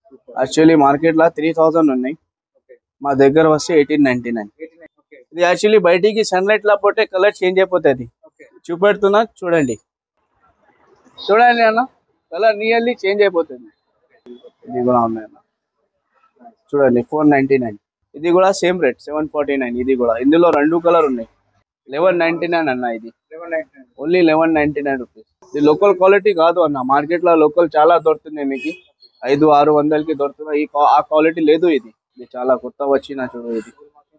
Actually market లో three thousand ఉన్నాయి మా దగ్గర వస్తే ఎయిటీన్ నైన్టీ నైన్ ఇది యాక్చువల్లీ బయటికి సన్లైట్ లా పోతే కలర్ చేంజ్ అయిపోతుంది చూపెడుతున్నా చూడండి చూడండి అన్న కలర్ నియర్లీ చేంజ్ అయిపోతుంది ఇది కూడా ఉన్నాయి అన్న చూడండి ఫోర్ నైన్టీ నైన్ ఇది కూడా same rate seven forty nine ఇది కూడా ఇందులో రెండు కలర్ ఉన్నాయి లెవెన్ నైన్టీ నైన్ అన్న ఇది only eleven ninety nine rupees ఇది లోకల్ క్వాలిటీ కాదు అన్న మార్కెట్ లో లోకల్ చాలా దొరుకుతుంది మీకు ఐదు ఆరు వందలకి దొరుకుతుంది ఈ క్వా- ఆ క్వాలిటీ లేదు ఇది ఇది చాలా కొత్త వచ్చిన చూడు ఇది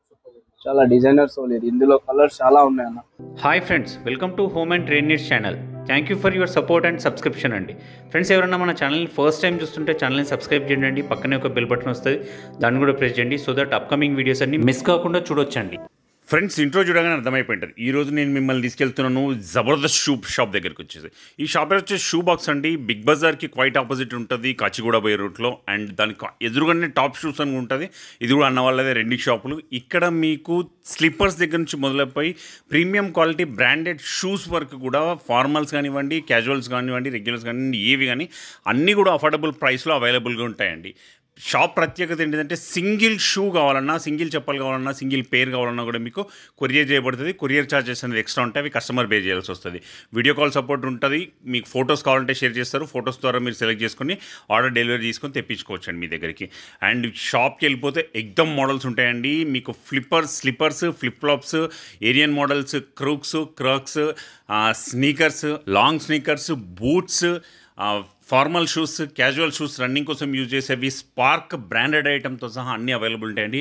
చాలా డిజైనర్స్ ఇది ఇందులో కలర్స్ చాలా ఉన్నాయి అన్న hi friends welcome to home and trade needs channel thank you for your support and subscription అండి ఫ్రెండ్స్ ఎవరైనా మన ఛానల్ని ఫస్ట్ టైం చూస్తుంటే ఛానల్ని సబ్స్క్రైబ్ చేయండి పక్కనే ఒక బెల్ బటన్ వస్తుంది దాన్ని కూడా ప్రెస్ చేయండి సో దట్ అప్కమింగ్ వీడియోస్ అన్ని మిస్ కాకుండా చూడొచ్చండి ఫ్రెండ్స్ ఇంట్రో చూడగానే అర్థమైపోయింటుంది ఈ రోజు నేను మిమ్మల్ని తీసుకెళ్తున్నాను జబర్దస్త్ షూ షాప్ దగ్గరికి వచ్చేసి ఈ షాప్ పేరు వచ్చేసి షూ బాక్స్ అండి బిగ్ బజార్కి క్వైట్ ఆపోజిట్ ఉంటుంది కాచిగూడ పోయే రూట్లో అండ్ దానికి ఎదురుగానే టాప్ షూస్ అని ఉంటుంది ఇది కూడా అన్న వాళ్ళదే రెండు షాపులు ఇక్కడ మీకు స్లిప్పర్స్ దగ్గర నుంచి మొదలైపోయి ప్రీమియం క్వాలిటీ బ్రాండెడ్ షూస్ వరకు కూడా ఫార్మల్స్ కానివ్వండి క్యాజువల్స్ కానివ్వండి రెగ్యులర్స్ కానివ్వండి ఏవి కానీ అన్నీ కూడా అఫోర్డబుల్ ప్రైస్లో అవైలబుల్గా ఉంటాయండి షాప్ ప్రత్యేకత ఏంటంటే సింగిల్ షూ కావాలన్నా సింగిల్ చెప్పలు కావాలన్నా సింగిల్ పేర్ కావాలన్నా కూడా మీకు కొరియర్ చేయబడుతుంది కొరియర్ ఛార్జెస్ అనేది ఎక్స్ట్రా ఉంటాయి అవి కస్టమర్ పే చేయాల్సి వస్తుంది వీడియో కాల్ సపోర్ట్ ఉంటుంది మీకు ఫొటోస్ కావాలంటే షేర్ చేస్తారు ఫొటోస్ ద్వారా మీరు సెలెక్ట్ చేసుకొని ఆర్డర్ డెలివరీ చేసుకొని తెప్పించుకోవచ్చు అండి మీ దగ్గరికి అండ్ షాప్కి వెళ్ళిపోతే ఎగ్దమ్ మోడల్స్ ఉంటాయండి మీకు ఫ్లిప్పర్స్ స్లిప్పర్స్ ఫ్లిప్ ఫ్లాప్స్ ఏరియన్ models crocs crocs sneakers long sneakers boots formal shoes casual shoes running కోసం యూజ్ చేసేవి స్పార్క్ బ్రాండెడ్ ఐటమ్తో సహా అన్ని అవైలబుల్ ఉంటాయండి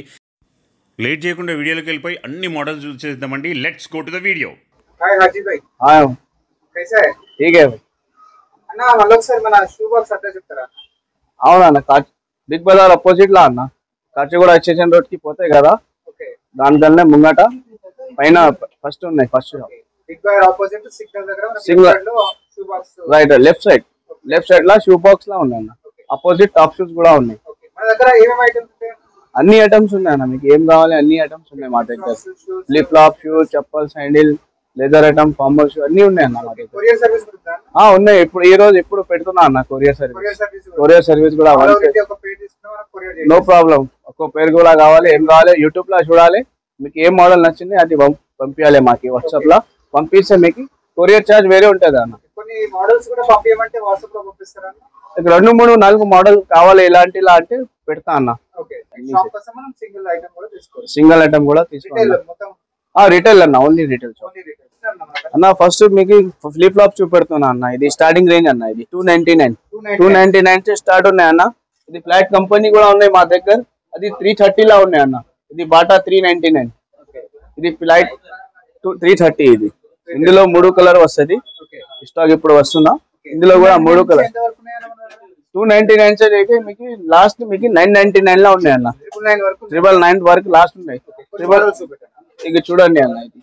లేట్ చేయకుండా వీడియోలోకి వెళ్ళిపోయి అన్ని మోడల్స్ యూజ్ చేద్దామండి let's go to the video hi हाजी भाई हाँ कैसा है ठीक है भाई అన్న మళ్ళీ ఒకసారి మన షూ బాక్స్ అడ్డా చెప్తారా అవునన్న కాచి బిగ్ బజార్ అపోజిట్ లా అన్న కాచిగూడ స్టేషన్ రోడ్ కి పోతాయి కదా ఓకే దానికల్నే ముంగట పైన ఫస్ట్ ఉన్నాయి first big boy opposite signal దగ్గర మన Signal. Big Bad లో shoe box right left side left side లా షూ బాక్స్ లా ఉన్నాయి అన్న అపోజిట్ టాప్ షూస్ కూడా ఉన్నాయి ఓకే మన దగ్గర ఏమేమి ఐటమ్స్ ఉంటాయి అన్ని ఐటమ్స్ ఉన్నాయి అన్న మీకు ఏం కావాలి అన్ని ఐటమ్స్ ఉన్నాయి మా దగ్గర ఫ్లిప్ ఫ్లాప్ షూ చెప్పల్ sandal leather item formal shoe అన్ని ఉన్నాయి అన్న మా దగ్గర కొరియర్ సర్వీస్ ఉంటుందా ఆ ఉన్నాయి ఇప్పుడు ఈ రోజు ఇప్పుడు పెడుతున్నా అన్న courier service courier service courier service కూడా వన్ ఒక పేజ్ తీసుకున్నా మనం కొరియర్ నో ప్రాబ్లం ఒక్కో పేరు కూడా కావాలి ఏం కావాలి యూట్యూబ్ లో చూడాలి మీకు ఏం మోడల్ నచ్చింది అది పంప్- పంపించాలి మాకు వాట్సాప్ లో పంపిస్తే మీకు కొరియర్ ఛార్జ్ వేరే ఉంటుంది అన్న కొన్ని మోడల్స్ కూడా పంపించమంటే వాట్సాప్ లో పంపిస్తారా అన్న మీకు రెండు మూడు నాలుగు మోడల్ కావాలి ఇలాంటి ఇలా అంటే పెడతా అన్న ఓకే షాప్ కోసం మనం సింగిల్ ఐటమ్ కూడా తీసుకోవచ్చు సింగిల్ ఐటమ్ కూడా రిటైల్ తీసుకోవాలి మొత్తం రిటైల్ అన్న ఓన్లీ రిటైల్ ఓన్లీ రిటైల్ అన్న ఫస్ట్ మీకు ఫ్లిప్ ఫ్లాప్ చూపెడుతున్నా అన్న ఇది స్టార్టింగ్ రేంజ్ అన్న ఇది two ninety nine two ninety nine start ఉన్నాయి అన్న ఇది ఫ్లాట్ కంపెనీ కూడా ఉన్నాయి మా దగ్గర అది త్రీ థర్టీ లా ఉన్నాయి అన్న ఇది బాటా త్రీ నైన్టీ నైన్ ఇది ఫ్లైట్ టూ త్రీ థర్టీ ఇది ఇందులో మూడు కలర్ వస్తుంది ఓకే స్టాక్ ఇప్పుడు వస్తున్నా ఇందులో కూడా మూడు కలర్ ఎంత వరకు ఉన్నాయన్న మన దగ్గర టూ నైన్టీ నైన్ సైడ్ అయితే మీకు లాస్ట్ మీకు నైన్ నైన్టీ నైన్ లో ఉన్నాయి అన్న ట్రిపుల్ నైన్ వరకు ట్రిపుల్ నైన్ వరకు లాస్ట్ ఉన్నాయి ట్రిపుల్ మోడల్స్ చూపెట్టాను ఇది చూడండి అన్న ఇది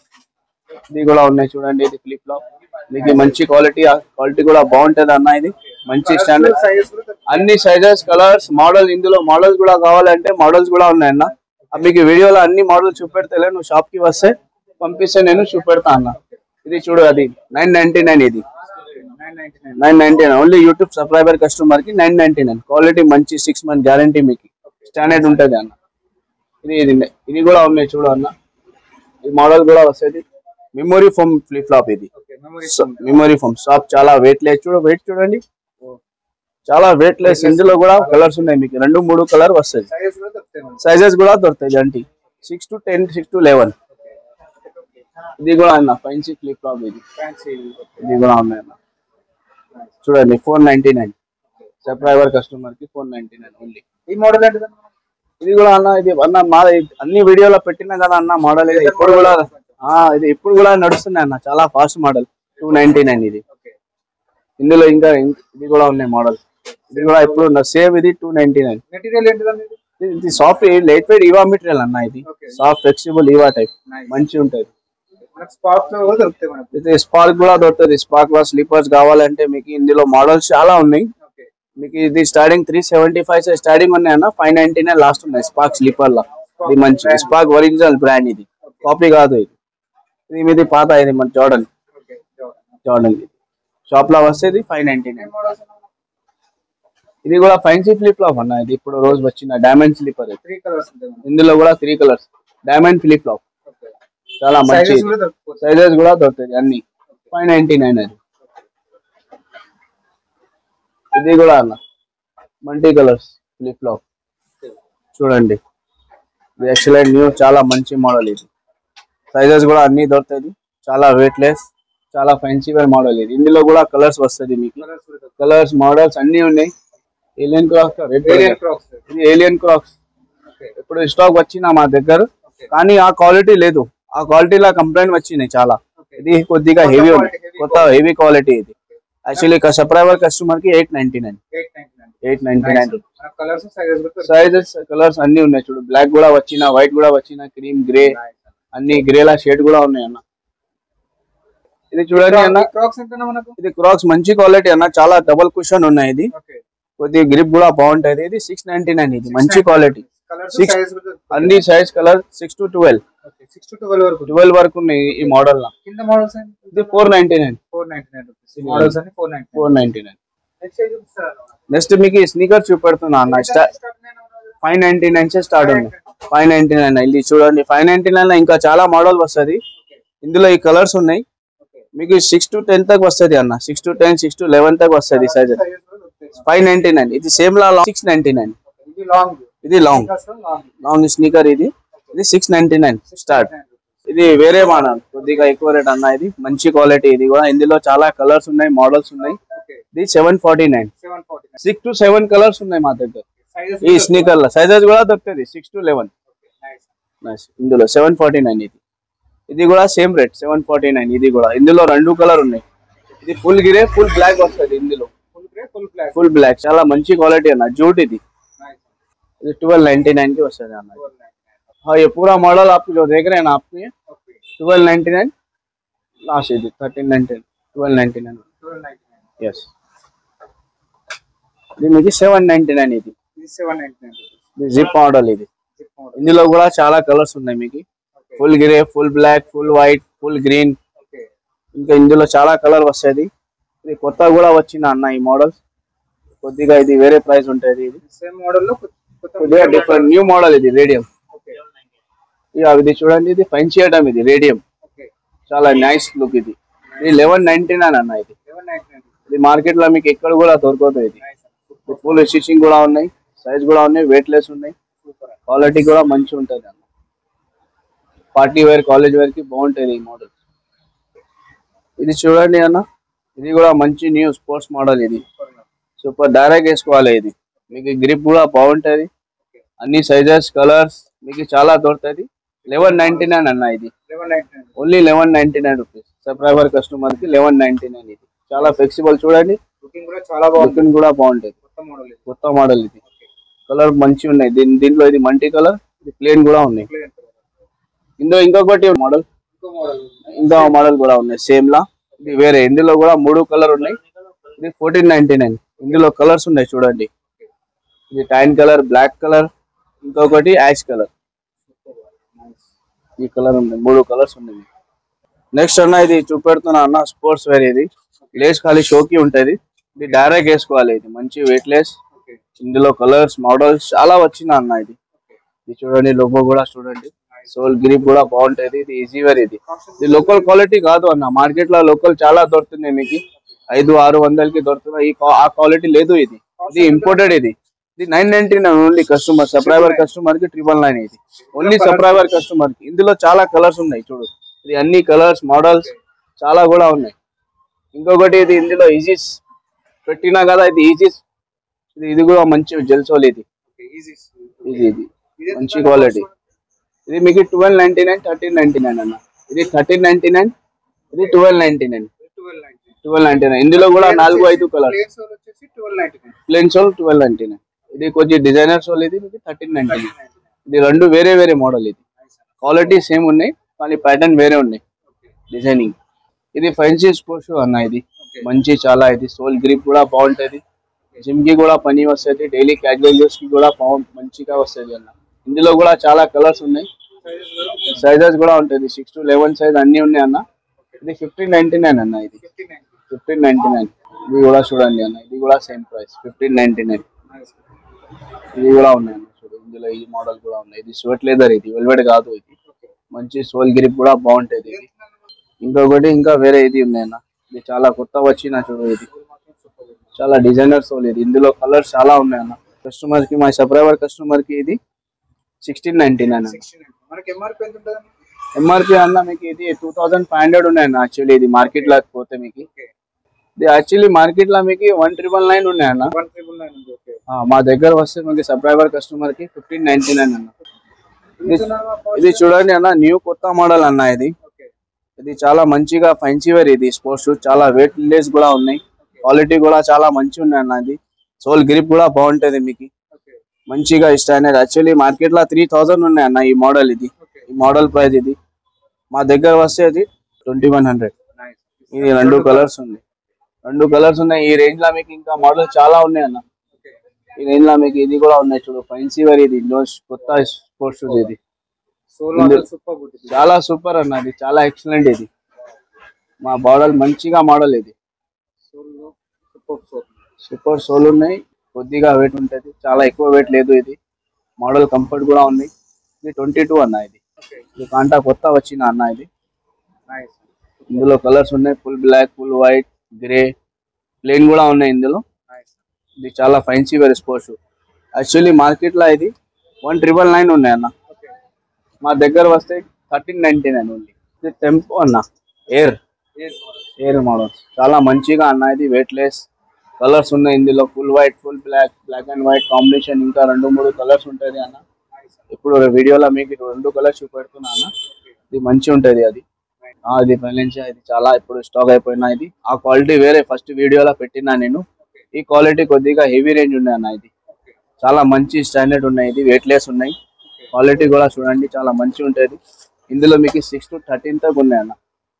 ఇది కూడా ఉన్నాయి చూడండి ఇది ఫ్లిప్ లో మీకు మంచి క్వాలిటీ క్వాలిటీ కూడా బాగుంటది అన్న ఇది మంచి స్టాండర్డ్ సైజెస్ కూడా దొరుకుతాయి. అన్ని సైజెస్ కలర్స్ మోడల్ ఇందులో మోడల్స్ కూడా కావాలంటే మోడల్స్ కూడా ఉన్నాయన్న అవి మీకు వీడియోలో అన్ని మోడల్స్ చూపెడతలే నువ్వు షాప్ కి వస్తే పంపిస్తే నేను చూపెడతా అన్న ఇది చూడు అది నైన్ నైన్టీ నైన్ ఇది 999 nine ninety nine only YouTube subscriber customer కి నైన్ నైన్టీ నైన్ క్వాలిటీ మంచి సిక్స్ మంత్ గ్యారంటీ మీకు స్టాండర్డ్ ఉంటది అన్న ఇది ఇది ఇది కూడా ఉన్నాయి చూడు అన్న ఈ మోడల్ కూడా వస్తుంది మెమొరీ ఫోమ్ ఫ్లిప్ ఫ్లాప్ ఇది okay memory memory foam shop చాలా వెయిట్ లెస్ చూడు వెయిట్ చూడండి చాలా వెయిట్ లెస్ ఇందులో కూడా కలర్స్ ఉన్నాయి మీకు రెండు మూడు కలర్ వస్తుంది సైజెస్ కూడా దొరుకుతాయి మనకి సైజెస్ కూడా దొరుకుతాయి జంటి six to ten six to eleven ఇది కూడా అన్న ఫైన్సీ ఫ్లిప్ ఫ్లాప్ ఇది ఫ్యాన్సీ ఇది కూడా ఉన్నాయి అన్న చూడండి four ninety nine subscriber customer కి ఫోర్ నైన్టీ నైన్ ఓన్లీ ఈ మోడల్ ఏంటిది ఇది కూడా అన్న ఇది అన్న మా అన్ని వీడియోలో పెట్టినా కదా అన్న మోడల్ ఇది ఇప్పుడు కూడా ఆ ఇది ఇప్పుడు కూడా నడుస్తున్నాయి అన్న చాలా fast model two ninety nine ఇది ఓకే ఇందులో ఇంకా ఇం- ఇది కూడా ఉన్నాయి మోడల్ ఇది కూడా ఇప్పుడు సేమ్ ఇది టూ నైన్టీ నైన్ మెటీరియల్ ఏంటిదండి ఇది ఇది soft light weight EVA material అన్న ఇది Okay. Soft flexible EVA type Nice. మంచి ఉంటుంది మనకి స్పార్క్ లో కూడా దొరుకుతాయి మనకి ఇది స్పార్క్ కూడా దొరుకుతుంది స్పార్క్ లో స్లీపర్స్ కావాలంటే మీకు ఇందులో మోడల్స్ చాలా ఉన్నాయి ఓకే మీకు ఇది starting three seventy five starting ఉన్నాయి అన్న ఫైవ్ నైన్టీ నైన్ లాస్ట్ ఉన్నాయి స్పార్క్ స్లీపర్ లో ఇది మంచి స్పార్క్ ఒరిజినల్ బ్రాండ్ ఇది కాపీ కాదు ఇది ఇది మీది పాత ఇది మన జోడన్ ఓకే జోడన్ ఇది షాప్ లో వస్తే ఇది ఫైవ్ నైన్టీ నైన్ మోడల్స్ ఇది కూడా ఫైన్సీ ఫ్లిప్ ఫ్లాప్ అన్న ఇది ఇప్పుడు రోజు వచ్చిన డైమండ్ స్లీపర్ త్రీ కలర్స్ ఉంటాయి మనకి ఇందులో కూడా three colours diamond flip flop okay చాలా మంచి సైజెస్ కూడా దొరికిపోతాయి సైజెస్ కూడా దొరుకుతాయి అన్ని ఫైవ్ నైన్టీ నైన్ అది ఇది కూడా అన్న మల్టీ కలర్స్ ఫ్లిప్ ఫ్లాప్ చూడండి ఇది ఎక్సలెంట్ న్యూ చాలా మంచి మోడల్ ఇది సైజెస్ కూడా అన్ని దొరుకుతాయి చాలా వెయిట్ లెస్ చాలా ఫెన్సీ వేర్ మోడల్ ఇది ఇందులో కూడా కలర్స్ వస్తుంది మీకు కలర్స్ కూడా దొరుకుతాయి కలర్స్ మోడల్స్ అన్ని ఉన్నాయి ఏలియన్ క్రాక్స్ రెడ్ వేరియన్ క్రాక్స్ ఇది ఏలియన్ క్రాక్స్ ఓకే ఇప్పుడు స్టాక్ వచ్చిన మా దగ్గర ఓకే కానీ ఆ క్వాలిటీ లేదు ఆ క్వాలిటీలో కంప్లైంట్ వచ్చినాయి చాలా ఓకే ఇది కొద్దిగా కొత్త హెవీ ఉంది quality, heavy కొత్త హెవీ క్వాలిటీ ఇది యాక్చువల్లీ సబ్స్క్రైబర్ కస్టమర్ కి eight ninety nine eight ninety nine eight ninety nine మన కలర్స్ సైజెస్ కూడా దొరుకుతాయి సైజెస్ కలర్స్ అన్ని ఉన్నాయి చూడు బ్లాక్ కూడా వచ్చిన వైట్ కూడా వచ్చిన క్రీమ్ గ్రే అన్ని గ్రేలా షేడ్ కూడా ఉన్నాయి అన్న ఇది చూడండి అన్న క్రాక్స్ ఎంతనా మనకు ఇది క్రాక్స్ మంచి క్వాలిటీ అన్న చాలా డబుల్ కుషన్ ఉన్నాయి ఇది ఓకే కొద్దిగా గ్రిప్ కూడా బాగుంటది ఇది సిక్స్ నైన్టీ నైన్ ఇది మంచి క్వాలిటీ కలర్స్ Six- సైజెస్ కూడా దొరుకుతాయి అన్ని size colour six to twelve okay six to twelve వరకు ట్వెల్వ్ వరకు ఉన్నాయి ఈ మోడల్ లో కింద మోడల్స్ ఇది four ninety nine four ninety nine rupees models అన్ని four ninety four ninety nine next size చూపిస్తారా నెక్స్ట్ మీకు ఈ స్నీకర్ చూపెడుతున్నా అన్న ఫైవ్ నైన్టీ నైన్ స్టార్ట్ ఉంది ఫైవ్ నైన్టీ నైన్ ఇది చూడండి ఫైవ్ నైన్టీ నైన్ లో ఇంకా చాలా మోడల్ వస్తుంది ఇందులో ఈ కలర్స్ ఉన్నాయి మీకు సిక్స్ టు టెన్ తక్ వస్తుంది అన్న six to ten six to eleven తక్ వస్తుంది సైజ్ ఫైవ్ నైన్టీ నైన్ ఇది సేమ్ లా సిక్స్ నైన్టీ నైన్ ఇది లాంగ్ ఇది లాంగ్ లాంగ్ లాంగ్ స్నీకర్ ఇది ఇది సిక్స్ నైన్టీ నైన్ స్టార్ట్ ఇది వేరే మోడల్ కొద్దిగా ఎక్కువ రేట్ అన్న ఇది మంచి క్వాలిటీ ఇది కూడా ఇందులో చాలా కలర్స్ ఉన్నాయి మోడల్స్ ఉన్నాయి ఓకే ఇది seven forty nine seven forty nine six to seven colours ఉన్నాయి మా దగ్గర సైజెస్ ఈ స్నీకర్ లో సైజెస్ కూడా దొరుకుతుంది సిక్స్ టు లెవెన్ నైస్ ఇందులో సెవెన్ ఫార్టీ నైన్ ఇది ఇది కూడా same rate seven forty nine ఇది కూడా ఇందులో రెండు కలర్ ఉన్నాయి ఇది ఫుల్ గిరే ఫుల్ బ్లాక్ వస్తుంది ఇందులో full grey full black full black చాలా మంచి క్వాలిటీ అన్న జూట్ ఇది ఇది ट्वेल्व नाइन्टी नाइन की वस्तु है हाँ ये पूरा मॉडल आप जो देख रहे हैं ना आपको ये ट्वेल्व नाइन्टी नाइन लास्ट ఇది thirteen ninety twelve ninety nine yes ఇది మీకు సెవెన్ నైన్టీ నైన్ ఇది ఇది సెవెన్ నైన్టీ నైన్ ఇది జిప్ మోడల్ ఇది ఇందులో కూడా చాలా కలర్స్ ఉన్నాయి మీకు full grey full black full white full green okay ఇంకా ఇందులో చాలా కలర్ వస్తుంది ఇది కొత్త కూడా వచ్చిన అన్న ఈ మోడల్స్ కొద్దిగా ఇది వేరే ప్రైస్ ఉంటుంది ఇది సేమ్ మోడల్ లో కొత్త- కొత్త కొద్దిగా డిఫరెంట్ న్యూ మోడల్ ఇది రేడియం ఓకే ఇక ఇది చూడండి ఇది ఫైన్ చేయడం ఇది రేడియం ఓకే చాలా నైస్ లుక్ ఇది ఇది లెవెన్ నైన్టీ నైన్ అన్న ఇది సెవెన్ నైన్టీ నైన్ ఇది మార్కెట్ లో మీకు ఎక్కడ కూడా దొరకదు ఇది ఫుల్ స్టిచింగ్ కూడా ఉన్నాయి సైజ్ కూడా ఉన్నాయి వెయిట్ లెస్ ఉన్నాయి క్వాలిటీ కూడా మంచి ఉంటుంది అన్న పార్టీ వేర్ కాలేజ్ వేర్ కి బాగుంటుంది ఈ మోడల్ ఇది చూడండి అన్న ఇది కూడా మంచి న్యూ స్పోర్ట్స్ మోడల్ ఇది సూపర్ డైరెక్ట్ వేసుకోవాలి ఇది మీకు గ్రిప్ కూడా బాగుంటది అన్ని సైజెస్ కలర్స్ మీకు చాలా దొరుకుతుంది లెవెన్ నైన్టీ నైన్ అన్న ఇది eleven ninety nine only eleven ninety nine rupees subscriber customer కి లెవెన్ నైన్టీ నైన్ ఇది చాలా ఫ్లెక్సిబుల్ చూడండి లుకింగ్ కూడా చాలా బాగుంది లుకింగ్ కూడా బాగుంటది కొత్త మోడల్ ఇది కొత్త మోడల్ ఇది కలర్ మంచి ఉన్నాయి దీని దీంట్లో ఇది మల్టీ కలర్ ఇది ప్లేన్ కూడా ఉన్నాయి Plain. ఇందులో ఇంకొకటి మోడల్ ఇంకో మోడల్ ఇంకో మోడల్ కూడా ఉన్నాయి సేమ్ లా ఇది వేరే ఇందులో కూడా మూడు కలర్ ఉన్నాయి ఇది ఫోర్టీన్ నైన్టీ నైన్ ఇందులో కలర్స్ ఉన్నాయి చూడండి ఇది టైన్ కలర్ బ్లాక్ కలర్ ఇంకొకటి యాష్ కలర్ ఈ కలర్ ఉంది మూడు కలర్స్ ఉన్నాయి నెక్స్ట్ అన్న ఇది చూపెడుతున్నా అన్న స్పోర్ట్స్ వేర్ ఇది లేస్ ఖాళీ షోకి ఉంటది ఇది డైరెక్ట్ వేసుకోవాలి ఇది మంచి వెయిట్ లెస్ ఇందులో కలర్స్ మోడల్స్ చాలా వచ్చిన అన్న ఇది ఇది చూడండి లోగో కూడా చూడండి సోల్ గ్రిప్ కూడా బాగుంటది ఇది ఈజీ వేర్ ఇది ఇది లోకల్ క్వాలిటీ కాదు అన్న మార్కెట్ లో లోకల్ చాలా దొరుకుతుంది మీకు ఐదు ఆరు వందలకి దొరుకుతుంది ఈ కా- ఆ క్వాలిటీ లేదు ఇది ఇది ఇంపోర్టెడ్ ఇది ఇది nine ninety nine only customer subscriber customer కి ట్రిపుల్ నైన్ ఇది ఓన్లీ సబ్స్క్రైబర్ కస్టమర్ కి ఇందులో చాలా కలర్స్ ఉన్నాయి చూడు ఇది అన్ని కలర్స్ మోడల్స్ చాలా కూడా ఉన్నాయి ఇంకొకటి ఇది ఇందులో ఈజీస్ పెట్టినా కదా ఇది ఈజీస్ ఇది ఇది కూడా మంచి జెల్సోల్ ఇది ఈజీ ఇది ఇది మంచి క్వాలిటీ ఇది మీకు twelve ninety nine thirteen ninety nine అన్న ఇది థర్టీన్ నైన్టీ నైన్ ఇది twelve ninety nine twelve ninety twelve ninety nine ఇందులో కూడా నాలుగు ఐదు కలర్స్ ప్లేన్ సోల్ వచ్చేసి twelve ninety nine plain sole twelve ninety nine ఇది కొంచెం డిజైనర్ సోల్ ఇది మీకు థర్టీన్ నైన్టీ నైన్ ఇది రెండు వేరే వేరే మోడల్ ఇది క్వాలిటీ సేమ్ ఉన్నాయి కానీ ప్యాటర్న్ వేరే ఉన్నాయి డిజైనింగ్ ఇది ఫైన్సీ స్పోర్ట్స్ షూ అన్న ఇది మంచి చాలా ఇది సోల్ గ్రిప్ కూడా బాగుంటది జిమ్ కి కూడా పని వస్తుంది డైలీ క్యాజువల్ యూస్ కి కూడా బాగు మంచిగా వస్తుంది అన్న ఇందులో కూడా చాలా కలర్స్ ఉన్నాయి సైజెస్ కూడా ఉంటుంది సిక్స్ టు లెవెన్ సైజ్ అన్ని ఉన్నాయి అన్న ఇది ఫిఫ్టీన్ నైన్టీ నైన్ అన్న ఇది fifty nine fifteen ninety nine ఇది కూడా చూడండి అన్న ఇది కూడా same price fifteen ninety nine ఇది కూడా ఉన్నాయి అన్న చూడు ఇందులో ఈ మోడల్ కూడా ఉన్నాయి ఇది స్వెట్ లెదర్ ఇది వెల్వెట్ కాదు ఇది మంచి సోల్ గ్రిప్ కూడా బాగుంటది ఇది ఇంకొకటి ఇంకా వేరే ఇది ఉన్నాయి అన్న ఇది చాలా కొత్త వచ్చిన చూడు ఇది చాలా డిజైనర్ సోల్ ఇది ఇందులో కలర్స్ చాలా ఉన్నాయి అన్న కస్టమర్ కి మా సబ్స్క్రైబర్ కస్టమర్ కి ఇది సిక్స్టీన్ నైన్టీ నైన్ సిక్స్టీన్ మనకి ఎంఆర్పి ఎంత ఉంటుంది ఎంఆర్పి అన్న మీకు ఇది టూ థౌసండ్ ఫైవ్ హండ్రెడ్ ఉన్నాయన్న యాక్చువల్లీ ఇది మార్కెట్ లో పోతే మీకు ఇది యాక్చువల్లీ మార్కెట్ లో మీకు వన్ ట్రిపుల్ నైన్ ఉన్నాయన్న వన్ ట్రిపుల్ నైన్ ఉంది ఓకే ఆ, మా దగ్గర వస్తే మీకు సబ్స్క్రైబర్ కస్టమర్ కి ఫిఫ్టీన్ నైన్టీ నైన్ అన్న ఇది- ఇది చూడండి అన్న న్యూ కొత్త మోడల్ అన్న ఇది ఓకే ఇది చాలా మంచిగా ఫైన్సీ వేర్ ఇది స్పోర్ట్స్ షూస్ చాలా వెయిట్ లెస్ కూడా ఉన్నాయి క్వాలిటీ కూడా చాలా మంచి ఉన్నాయి అన్న ఇది సోల్ గ్రిప్ కూడా బాగుంటది మీకు ఓకే మంచిగా స్టాండర్డ్ యాక్చువల్లీ మార్కెట్ లో త్రీ థౌసండ్ ఉన్నాయి అన్న ఈ మోడల్ ఇది ఓకే ఈ మోడల్ ప్రైస్ ఇది మా దగ్గర వస్తే అది ట్వంటీ వన్ హండ్రెడ్ నైస్ ఇది రెండు కలర్స్ ఉంది రెండు కలర్స్ ఉన్నాయి ఈ రేంజ్ లో మీకు ఇంకా మోడల్ చాలా ఉన్నాయి అన్న ఓకే ఈ రేంజ్ లో మీకు ఇది కూడా ఉన్నాయి చూడు ఫైన్సీ వేర్ ఇది ఇండో కొత్త స్పోర్ట్స్ షూస్ ఇది సోలో ఇందు- సూపర్ గుడ్ ఇది చాలా సూపర్ అన్న ఇది చాలా ఎక్సలెంట్ ఇది మా మోడల్ మంచిగా మోడల్ ఇది సోలో సూపర్ సోల్ సూపర్ సోల్ ఉన్నాయి కొద్దిగా వెయిట్ ఉంటది చాలా ఎక్కువ వెయిట్ లేదు ఇది మోడల్ కంఫర్ట్ కూడా ఉంది ఇది ట్వంటీ టూ అన్న ఇది ఓకే ఇది కాంటా కొత్త వచ్చిన అన్న ఇది నైస్ ఇందులో కలర్స్ ఉన్నాయి full black full white grey plain కూడా ఉన్నాయి ఇందులో నైస్ ఇది చాలా fancy wear sports actually market లో ఇది వన్ ట్రిపుల్ నైన్ ఉన్నాయి అన్న ఓకే మా దగ్గర వస్తే థర్టీన్ నైన్టీ నైన్ ఉంది ఇది టెంపో అన్న ఎయిర్ ఎయిర్ మోడల్ చాలా మంచిగా అన్న ఇది వెయిట్ లెస్ కలర్స్ ఉన్నాయి ఇందులో full white full black black and white combination ఇంకా రెండు మూడు కలర్స్ ఉంటుంది అన్న ఇప్పుడు వీడియోలో మీకు ఇది రెండు కలర్స్ చూపెడుతున్నా అన్న ఇది మంచి ఉంటది అది ఆ, ఇది బెలెన్షియా ఇది చాలా ఇప్పుడు స్టాక్ అయిపోయినా ఇది ఆ క్వాలిటీ వేరే ఫస్ట్ వీడియోలో పెట్టినా నేను ఈ క్వాలిటీ కొద్దిగా హెవీ రేంజ్ ఉన్నాయి అన్న ఇది చాలా మంచి స్టాండర్డ్ ఉన్నాయి ఇది వెయిట్ లెస్ ఉన్నాయి క్వాలిటీ కూడా చూడండి చాలా మంచి ఉంటుంది ఇందులో మీకు సిక్స్ టు థర్టీన్ తక్ ఉన్నాయి అన్న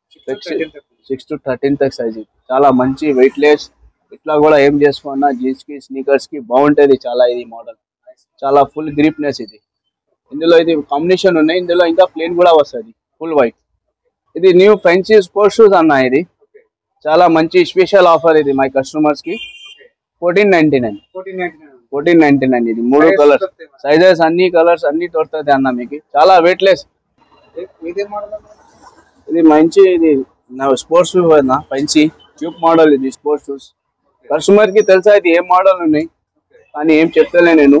సిక్స్ టు థర్టీన్ తక్ సైజ్ చాలా మంచి వెయిట్ లెస్ ఇట్లా కూడా ఏం చేసుకున్నా జీన్స్ కి స్నీకర్స్ కి బాగుంటది చాలా ఇది మోడల్ చాలా ఫుల్ గ్రిప్నెస్ ఇది ఇందులో ఇది కాంబినేషన్ ఉన్నాయి ఇందులో ఇంకా ప్లేన్ కూడా వస్తుంది ఫుల్ వైట్ ఇది న్యూ ఫెన్సీ స్పోర్ట్స్ షూస్ అన్న ఇది చాలా మంచి స్పెషల్ ఆఫర్ ఇది మై కస్టమర్స్ కి fourteen ninety nine fourteen ninety nine fourteen ninety nine ఇది మూడు కలర్స్ సైజెస్ అన్ని కలర్స్ అన్ని దొరుకుతుంది అన్న మీకు చాలా వెయిట్ లెస్ ఇదే మోడల్ ఇది మంచి ఇది నా స్పోర్ట్స్ షూ అన్న మంచి ట్యూబ్ మోడల్ ఇది స్పోర్ట్స్ షూస్ కస్టమర్ కి తెలుసా ఇది ఏం మోడల్ ఉన్నాయి కానీ ఏం చెప్తలే నేను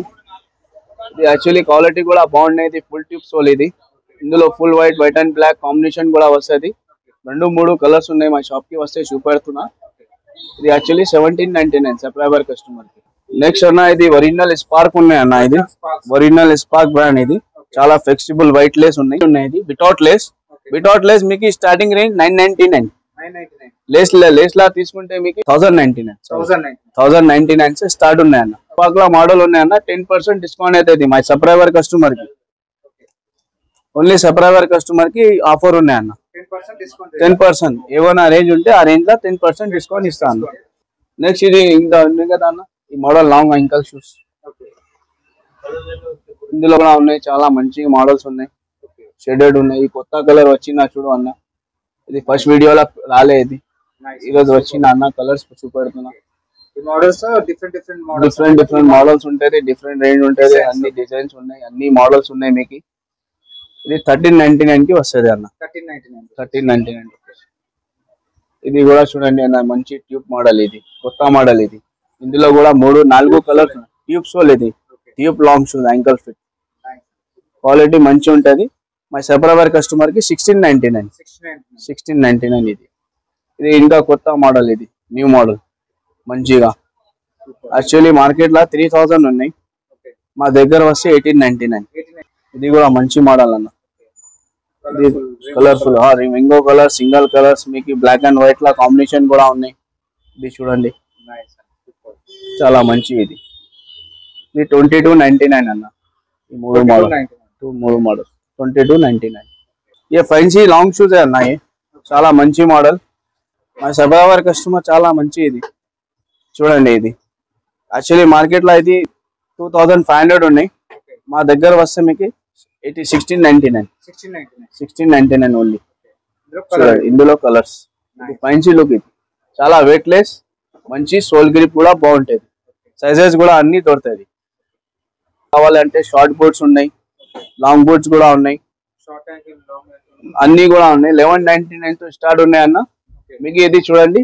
ఇది యాక్చువల్లీ క్వాలిటీ కూడా బాగున్నాయి ఇది ఫుల్ ట్యూబ్ సోల్ ఇది ఇందులో full white white and black combination కూడా వస్తుంది రెండు మూడు కలర్స్ ఉన్నాయి మా షాప్ కి వస్తే చూపెడుతున్నా ఇది actually seventeen ninety nine subscriber customer కి నెక్స్ట్ అన్న ఇది ఒరిజినల్ స్పార్క్ ఉన్నాయి అన్న ఇది ఒరిజినల్ స్పార్క్ బ్రాండ్ ఇది చాలా ఫ్లెక్సిబుల్ వైట్ లేస్ ఉన్నాయి ఉన్నాయి ఇది వితౌట్ లేస్ వితౌట్ లేస్ మీకు starting range nine ninety nine nine ninety nine laces laces లా తీసుకుంటే మీకు thousand ninety nine thousand nine thousand ninety nine start ఉన్నాయన్న స్పార్క్ లో మోడల్ ఉన్నాయన్న టెన్ పర్సెంట్ డిస్కౌంట్ అవుతుంది మా సబ్స్క్రైబర్ కస్టమర్ కి ఓన్లీ సబ్స్క్రైబర్ కస్టమర్ కి ఆఫర్ ఉన్నాయన్న ten percent discount ten percent ఏమైనా రేంజ్ ఉంటే ఆ రేంజ్ లో టెన్ పర్సెంట్ డిస్కౌంట్ ఇస్తాను నెక్స్ట్ ఇది ఇంకా ఉంది కదా అన్న ఈ model long ankle shoes okay ఇందులో కూడా ఉన్నాయి చాలా మంచి మోడల్స్ ఉన్నాయి షెడెడ్ ఉన్నాయి ఈ కొత్త కలర్ వచ్చిన చూడు అన్న ఇది ఫస్ట్ వీడియోలో రాలే ఇది నైస్ ఈ రోజు వచ్చిన అన్న కలర్స్ చూపెడుతున్నా ఈ models different different models different different models ఉంటాయి డిఫరెంట్ రేంజ్ ఉంటుంది అన్ని డిజైన్స్ ఉన్నాయి అన్ని మోడల్స్ ఉన్నాయి మీకు ఇది థర్టీన్ నైన్టీ నైన్ కి వస్తుంది అన్న thirteen ninety nine thirteen ninety nine ఇది కూడా చూడండి అన్న మంచి ట్యూబ్ మోడల్ ఇది కొత్త మోడల్ ఇది ఇందులో కూడా మూడు నాలుగు కలర్స్ ట్యూబ్ సోల్ ఇది tube long shoes ankle fit quality మంచి ఉంటది మా సబ్స్క్రైబర్ కస్టమర్ కి sixteen ninety nine sixty nine sixteen ninety nine ఇది ఇది ఇంకా కొత్త మోడల్ ఇది న్యూ మోడల్ మంచిగా యాక్చువల్లీ మార్కెట్ లో త్రీ థౌసండ్ ఉన్నాయి ఓకే మా దగ్గర వస్తే eighteen ninety nine eighty nine ఇది కూడా మంచి మోడల్ అన్న ఇది కలర్ఫుల్ ఇంకో కలర్ సింగల్ కలర్స్ మీకు బ్లాక్ అండ్ వైట్ లా కాంబినేషన్ కూడా ఉన్నాయి ఇది చూడండి నైస్ సూపర్ చాలా మంచి ఇది ఇది ట్వంటీ టూ నైన్టీ నైన్ అన్న ఈ మూడు మోడల్ నైన్టీ నైన్ టూ మూడు model twenty two ninety nine ये ఫైన్సీ లాంగ్ షూస్ అన్న ये చాలా మంచి మోడల్ మా సబ్స్క్రైబర్ కస్టమర్ చాలా మంచి ఇది చూడండి ఇది యాక్చువల్లీ మార్కెట్ లో ఇది టూ థౌజండ్ ఫైవ్ హండ్రెడ్ ఉన్నాయి మా దగ్గర వస్తే మీకు eighty sixteen ninety nine sixteen ninety nine sixteen ninety nine only ఇందులో కలర్ చూడండి ఇందులో కలర్స్ ఇది ఫైన్సీ లుక్ ఇది చాలా వెయిట్ లెస్ మంచి సోల్ గ్రిప్ కూడా బాగుంటది సైజెస్ కూడా అన్ని దొరుకుతాయి కావాలంటే షార్ట్ బోట్స్ ఉన్నాయి లాంగ్ బోట్స్ కూడా ఉన్నాయి షార్ట్ యాంగిల్ లాంగ్ యాంగిల్ అన్ని కూడా ఉన్నాయి లెవెన్ నైన్టీ నైన్ తో స్టార్ట్ ఉన్నాయి అన్న మీకు ఇది చూడండి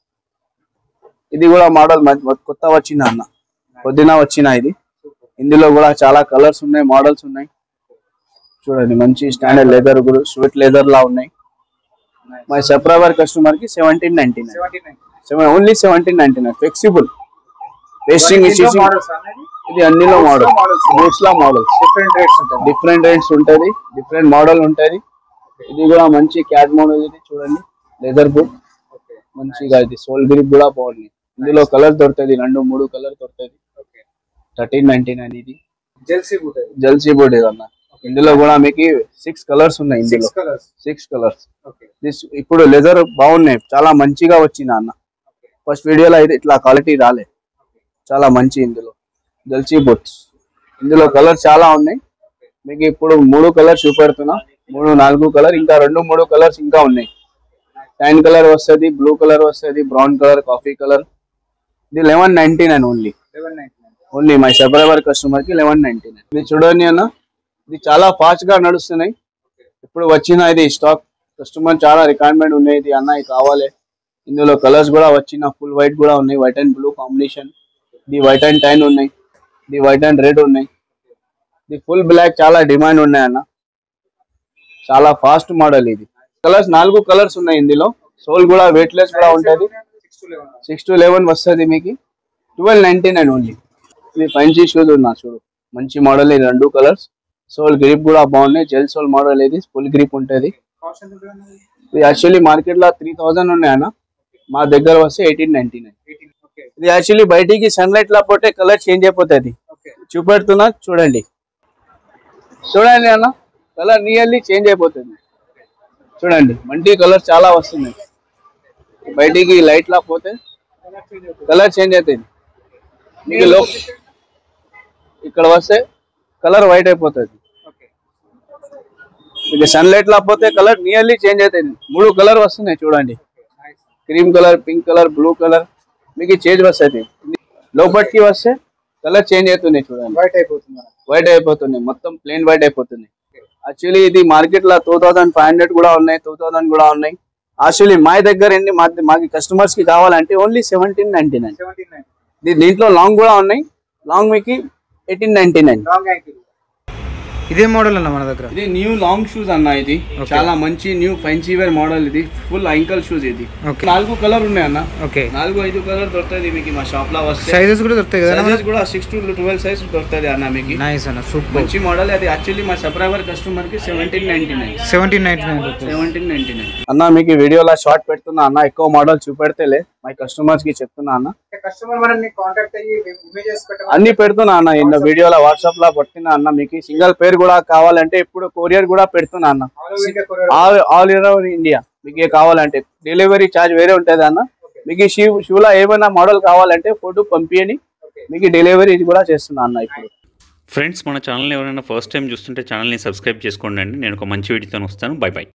ఇది కూడా మోడల్ కొత్త వచ్చిన అన్న పొద్దున వచ్చిన ఇది ఇందులో కూడా చాలా కలర్స్ ఉన్నాయి మోడల్స్ ఉన్నాయి చూడండి మంచి స్టాండర్డ్ లెదర్ కూడా స్వీట్ లెదర్ లా ఉన్నాయి మై సబ్స్క్రైబర్ కస్టమర్ కి seventeen ninety nine seventy nine seven only seventeen ninety nine flexible pasting ఇచ్చేసి మోడల్స్ అనేది ఇది అన్నిలో మోడల్ models. బూట్స్ లా మోడల్స్ డిఫరెంట్ రేట్స్ ఉంటాయి డిఫరెంట్ రేట్స్ ఉంటది డిఫరెంట్ మోడల్ ఉంటది ఇది కూడా మంచి క్యాట్ మోడల్ ఇది చూడండి లెదర్ బుక్ ఓకే మంచిగా ఇది సోల్ గ్రిప్ కూడా బాగుంది ఇందులో కలర్ దొరుకుతుంది రెండు మూడు కలర్ దొరుకుతుంది ఓకే థర్టీన్ నైన్టీ నైన్ ఇది జెల్సీ బూట్ జల్సీ బోర్డ్ ఇది అన్న ఇందులో కూడా మీకు సిక్స్ కలర్స్ ఉన్నాయి ఇందులో six colours six colours okay this ఇప్పుడు లెదర్ బాగున్నాయి చాలా మంచిగా వచ్చింది అన్న ఫస్ట్ వీడియోలో అయితే ఇట్లా క్వాలిటీ రాలే చాలా మంచి ఇందులో జల్సీ బోట్స్ ఇందులో కలర్ చాలా ఉన్నాయి మీకు ఇప్పుడు మూడు కలర్ చూపెడుతున్నా మూడు నాలుగు కలర్ ఇంకా రెండు మూడు కలర్స్ ఇంకా ఉన్నాయి టైన్ కలర్ వస్తుంది బ్లూ కలర్ వస్తుంది బ్రౌన్ కలర్ కాఫీ కలర్ ఇది eleven ninety nine only eleven ninety nine only my subscriber customer కి లెవెన్ నైన్టీ నైన్ ఇది చూడండి అన్న ఇది చాలా ఫాస్ట్ గా నడుస్తున్నాయి ఇప్పుడు వచ్చిన ఇది స్టాక్ కస్టమర్ చాలా రిక్వైర్మెంట్ ఉన్నాయి ఇది అన్న ఇది కావాలి ఇందులో కలర్స్ కూడా వచ్చిన ఫుల్ వైట్ కూడా ఉన్నాయి వైట్ అండ్ బ్లూ కాంబినేషన్ ఇది వైట్ అండ్ టైన్ ఉన్నాయి ఇది వైట్ అండ్ రెడ్ ఉన్నాయి ఇది ఫుల్ బ్లాక్ చాలా డిమాండ్ ఉన్నాయి అన్న చాలా ఫాస్ట్ మోడల్ ఇది కలర్స్ నాలుగు కలర్స్ ఉన్నాయి ఇందులో సోల్ కూడా వెయిట్ లెస్ కూడా ఉంటుంది six to eleven six to eleven వస్తుంది మీకు ట్వెల్వ్ నైన్టీ నైన్ ఓన్లీ ఇది పంచి షూస్ ఉన్నా చూడు మంచి మోడల్ ఇది రెండు కలర్స్ సోల్ గ్రిప్ కూడా బాగున్నాయి జెల్ సోల్ మోడల్ ఇది ఫుల్ గ్రిప్ ఉంటుంది కాస్ట్ ఎంత ఉంటుంది ఇది యాక్చువల్లీ మార్కెట్ లో త్రీ థౌసండ్ ఉన్నాయి అన్న మా దగ్గర వస్తే eighteen ninety nine eighteen okay ఇది యాక్చువల్లీ బయటికి సన్లైట్ లా పోతే కలర్ చేంజ్ అయిపోతుంది ఓకే చూపెడుతున్నా చూడండి చూడండి అన్న కలర్ నియర్లీ చేంజ్ అయిపోతుంది చూడండి మంచి కలర్ చాలా వస్తున్నాయి బయటికి లైట్ లా పోతే కలర్ చేంజ్ అవుతుంది మీకు లో ఇక్కడ వస్తే కలర్ వైట్ అయిపోతుంది ఓకే మీకు సన్లైట్ లా పోతే కలర్ నియర్లీ చేంజ్ అవుతుంది మూడు కలర్ వస్తున్నాయి చూడండి nice cream colour pink colour blue colour మీకు చేంజ్ వస్తుంది లోపలికి వస్తే కలర్ చేంజ్ అవుతుంది చూడండి వైట్ అయిపోతుంది మనకి. వైట్ అయిపోతుంది మొత్తం ప్లేన్ వైట్ అయిపోతుంది యాక్చువల్లీ ఇది మార్కెట్ లో టూ థౌసండ్ ఫైవ్ హండ్రెడ్ కూడా ఉన్నాయి టూ థౌసండ్ కూడా ఉన్నాయి యాక్చువల్లీ మా దగ్గర ఏంటి మా మాకు కస్టమర్స్ కి కావాలంటే only seventeen ninety nine seventy nine దీంట్లో లాంగ్ కూడా ఉన్నాయి లాంగ్ మీకు eighteen ninety nine long ankle ఇదే మోడల్ అన్న మన దగ్గర ఇది న్యూ లాంగ్ షూస్ అన్న ఇది చాలా మంచి న్యూ ఫెన్సీ వేర్ మోడల్ ఇది ఫుల్ యాంకల్ షూస్ ఇది ఓకే నాలుగు కలర్ ఉన్నాయి అన్న ఓకే నాలుగు ఐదు కలర్ దొరుకుతుంది మీకు మా షాప్ లో వస్తే సైజెస్ కూడా దొరుకుతాయి కదా సైజెస్ కూడా సిక్స్ టు ట్వెల్వ్ సైజ్ దొరుకుతుంది అన్న మీకు నైస్ అన్న సూపర్ మంచి మోడల్ అది యాక్చువల్లీ మా సబ్స్క్రైబర్ కస్టమర్ కి seventeen ninety nine seventeen ninety nine rupees seventeen ninety nine అన్న మీకు ఈ వీడియోలో షార్ట్ పెడుతున్నా అన్న ఎక్కువ మోడల్ చూపెడితేలే మా కస్టమర్స్ కి చెప్తున్నా అన్న కస్టమర్ మనల్ని కాంటాక్ట్ అయ్యి ఇమేజెస్ పెట్టమని అన్ని పెడుతున్నా అన్న ఇన్న వీడియోలో వాట్సాప్ లో పట్టిన అన్న మీకు సింగల్ పేరు కూడా కావాలంటే ఇప్పుడు కొరియర్ కూడా పెడుతున్నా అన్న all over India courier all all over India మీకు ఏ కావాలంటే డెలివరీ ఛార్జ్ వేరే ఉంటుంది అన్న మీకు ఈ షూ షూలో ఏమైనా మోడల్ కావాలంటే ఫోటో పంపించండి మీకు డెలివరీ కూడా చేస్తున్నా అన్న ఇప్పుడు ఫ్రెండ్స్ మన ఛానల్ ఎవరైనా ఫస్ట్ టైం చూస్తుంటే ఛానల్ని సబ్స్క్రైబ్ చేసుకోండి అండి నేను ఒక మంచి వీడియోతో వస్తాను బై బై